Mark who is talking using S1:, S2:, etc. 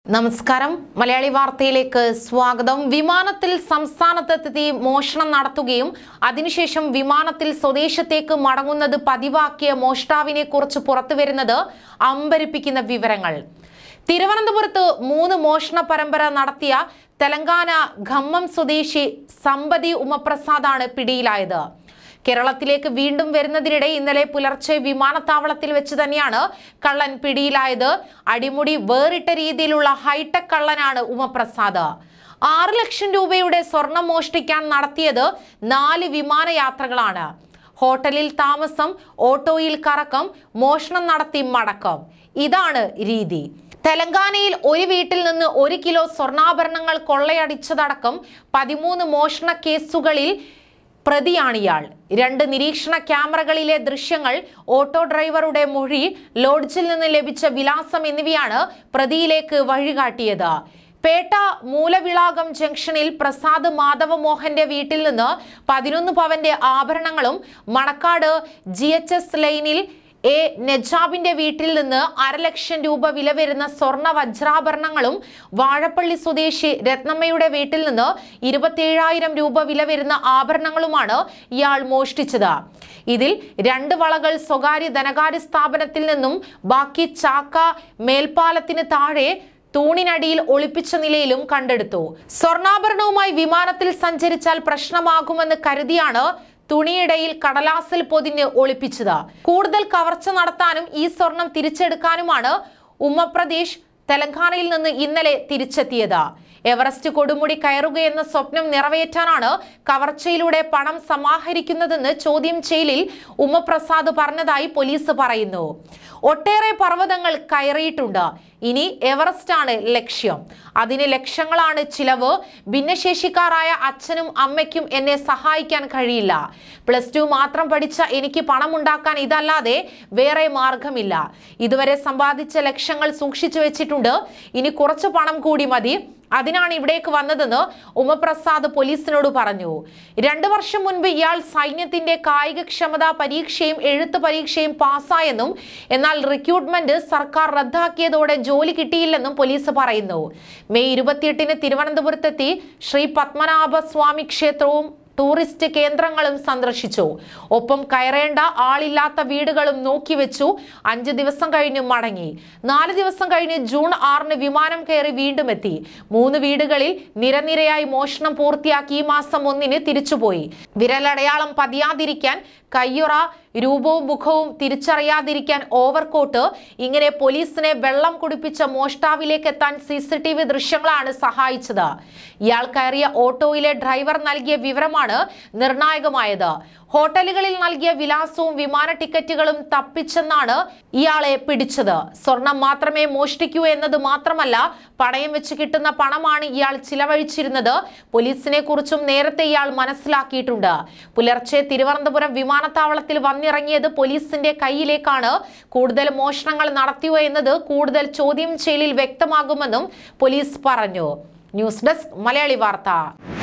S1: നമസ്കാരം മലയാളി വാർത്തയിലേക്ക് സ്വാഗതം വിമാനത്തിൽ സംസ്ഥാനത്തെത്തി മോഷണം നടത്തുകയും അതിനുശേഷം വിമാനത്തിൽ സ്വദേശത്തേക്ക് മടങ്ങുന്നത് പതിവാക്കിയ മോഷ്ടാവിനെ കുറിച്ച് പുറത്തുവരുന്നത് അമ്പരിപ്പിക്കുന്ന വിവരങ്ങൾ തിരുവനന്തപുരത്ത് മൂന്ന് മോഷണ പരമ്പര നടത്തിയ തെലങ്കാന ഖമ്മം സ്വദേശി സമ്പതി ഉമപ്രസാദാണ് പിടിയിലായത് കേരളത്തിലേക്ക് വീണ്ടും വരുന്നതിനിടെ ഇന്നലെ പുലർച്ചെ വിമാനത്താവളത്തിൽ വെച്ച് തന്നെയാണ് കള്ളൻ പിടിയിലായത് അടിമുടി വേറിട്ട രീതിയിലുള്ള ഹൈടെക് കള്ളനാണ് ഉമപ്രസാദ് ആറ് ലക്ഷം രൂപയുടെ സ്വർണം മോഷ്ടിക്കാൻ നടത്തിയത് നാല് വിമാനയാത്രകളാണ് ഹോട്ടലിൽ താമസം ഓട്ടോയിൽ കറക്കം മോഷണം നടത്തി മടക്കം ഇതാണ് രീതി തെലങ്കാനയിൽ ഒരു വീട്ടിൽ നിന്ന് ഒരു കിലോ സ്വർണ്ണാഭരണങ്ങൾ കൊള്ളയടിച്ചതടക്കം പതിമൂന്ന് മോഷണ കേസുകളിൽ പ്രതിയാണ് ഇയാൾ രണ്ട് നിരീക്ഷണ ക്യാമറകളിലെ ദൃശ്യങ്ങൾ ഓട്ടോ ഡ്രൈവറുടെ മൊഴി ലോഡ്ജിൽ നിന്ന് ലഭിച്ച വിലാസം എന്നിവയാണ് പ്രതിയിലേക്ക് വഴികാട്ടിയത് പേട്ട മൂലവിളാകം ജംഗ്ഷനിൽ പ്രസാദ് മാധവമോഹന്റെ വീട്ടിൽ നിന്ന് പതിനൊന്ന് പവന്റെ ആഭരണങ്ങളും മണക്കാട് ജി എച്ച് എസ് ലൈനിൽ എ നജാബിന്റെ വീട്ടിൽ നിന്ന് അരലക്ഷം രൂപ വില വരുന്ന സ്വർണ്ണ വജ്രാഭരണങ്ങളും വാഴപ്പള്ളി സ്വദേശി രത്നമ്മയുടെ വീട്ടിൽ നിന്ന് ഇരുപത്തിയേഴായിരം രൂപ വില വരുന്ന ആഭരണങ്ങളുമാണ് ഇയാൾ മോഷ്ടിച്ചത് ഇതിൽ രണ്ട് വളകൾ സ്വകാര്യ ധനകാര്യ സ്ഥാപനത്തിൽ നിന്നും ബാക്കി ചാക്ക മേൽപ്പാലത്തിന് താഴെ തൂണിനടിയിൽ ഒളിപ്പിച്ച നിലയിലും കണ്ടെടുത്തു സ്വർണ്ണാഭരണവുമായി വിമാനത്തിൽ സഞ്ചരിച്ചാൽ പ്രശ്നമാകുമെന്ന് കരുതിയാണ് തുണിയിടയിൽ കടലാസിൽ പൊതിഞ്ഞ് ഒളിപ്പിച്ചത് കൂടുതൽ കവർച്ച നടത്താനും ഈ സ്വർണം തിരിച്ചെടുക്കാനുമാണ് ഉമ്മപ്രദേശ് തെലങ്കാനയിൽ നിന്ന് ഇന്നലെ തിരിച്ചെത്തിയത് എവറസ്റ്റ് കൊടുമുടി കയറുകയെന്ന സ്വപ്നം നിറവേറ്റാനാണ് കവർച്ചയിലൂടെ പണം സമാഹരിക്കുന്നതെന്ന് ചോദ്യം ചെയ്യലിൽ ഉമ്മപ്രസാദ് പറഞ്ഞതായി പോലീസ് പറയുന്നു ഒട്ടേറെ പർവ്വതങ്ങൾ കയറിയിട്ടുണ്ട് ഇനി എവറസ്റ്റ് ആണ് ലക്ഷ്യം അതിന് ലക്ഷങ്ങളാണ് ചിലവ് ഭിന്നശേഷിക്കാരായ അച്ഛനും അമ്മയ്ക്കും എന്നെ സഹായിക്കാൻ കഴിയില്ല പ്ലസ് ടു മാത്രം പഠിച്ച എനിക്ക് പണമുണ്ടാക്കാൻ ഇതല്ലാതെ വേറെ മാർഗമില്ല ഇതുവരെ സമ്പാദിച്ച ലക്ഷങ്ങൾ സൂക്ഷിച്ചു വെച്ചിട്ടുണ്ട് ഇനി കുറച്ച് പണം കൂടി മതി അതിനാണ് ഇവിടേക്ക് വന്നതെന്ന് ഉമപ്രസാദ് പോലീസിനോട് പറഞ്ഞു രണ്ടു വർഷം മുൻപ് ഇയാൾ സൈന്യത്തിന്റെ കായികക്ഷമതാ പരീക്ഷയും എഴുത്ത് പരീക്ഷയും പാസ്സായെന്നും എന്നാൽ റിക്രൂട്ട്മെന്റ് സർക്കാർ റദ്ദാക്കിയതോടെ ജോലി കിട്ടിയില്ലെന്നും പോലീസ് പറയുന്നു മെയ് ഇരുപത്തിയെട്ടിന് തിരുവനന്തപുരത്തെത്തി ശ്രീ പത്മനാഭ സ്വാമി ക്ഷേത്രവും ടൂറിസ്റ്റ് കേന്ദ്രങ്ങളും സന്ദർശിച്ചു ഒപ്പം കയറേണ്ട ആളില്ലാത്ത വീടുകളും നോക്കിവെച്ചു അഞ്ച് ദിവസം കഴിഞ്ഞ് മടങ്ങി നാല് ദിവസം കഴിഞ്ഞ് ജൂൺ ആറിന് വിമാനം കയറി വീണ്ടും എത്തി മൂന്ന് വീടുകളിൽ നിരനിരയായി മോഷണം പൂർത്തിയാക്കി ഈ മാസം ഒന്നിന് തിരിച്ചുപോയി വിരലടയാളം പതിയാതിരിക്കാൻ കയ്യുറ രൂപവും മുഖവും തിരിച്ചറിയാതിരിക്കാൻ ഓവർകോട്ട് ഇങ്ങനെ പോലീസിനെ വെള്ളം കുടിപ്പിച്ച മോഷ്ടാവിലേക്ക് എത്താൻ സി സി ടി വി ദൃശ്യങ്ങളാണ് സഹായിച്ചത് ഇയാൾ കയറിയ ഓട്ടോയിലെ ഡ്രൈവർ നൽകിയ വിവരമാണ് നിർണായകമായത് ഹോട്ടലുകളിൽ നൽകിയ വിലാസവും വിമാന ടിക്കറ്റുകളും തപ്പിച്ചെന്നാണ് ഇയാളെ പിടിച്ചത് സ്വർണം മാത്രമേ മോഷ്ടിക്കൂ എന്നത് മാത്രമല്ല പണയം വെച്ച് കിട്ടുന്ന പണമാണ് ഇയാൾ ചിലവഴിച്ചിരുന്നത് പോലീസിനെ കുറിച്ചും നേരത്തെ ഇയാൾ മനസ്സിലാക്കിയിട്ടുണ്ട് പുലർച്ചെ തിരുവനന്തപുരം വിമാനത്താവളത്തിൽ വന്നിറങ്ങിയത് പോലീസിന്റെ കയ്യിലേക്കാണ് കൂടുതൽ മോഷണങ്ങൾ നടത്തിയോ എന്നത് കൂടുതൽ ചോദ്യം ചെയ്യലിൽ വ്യക്തമാകുമെന്നും പോലീസ് പറഞ്ഞു ന്യൂസ് ഡെസ്ക് മലയാളി വാർത്ത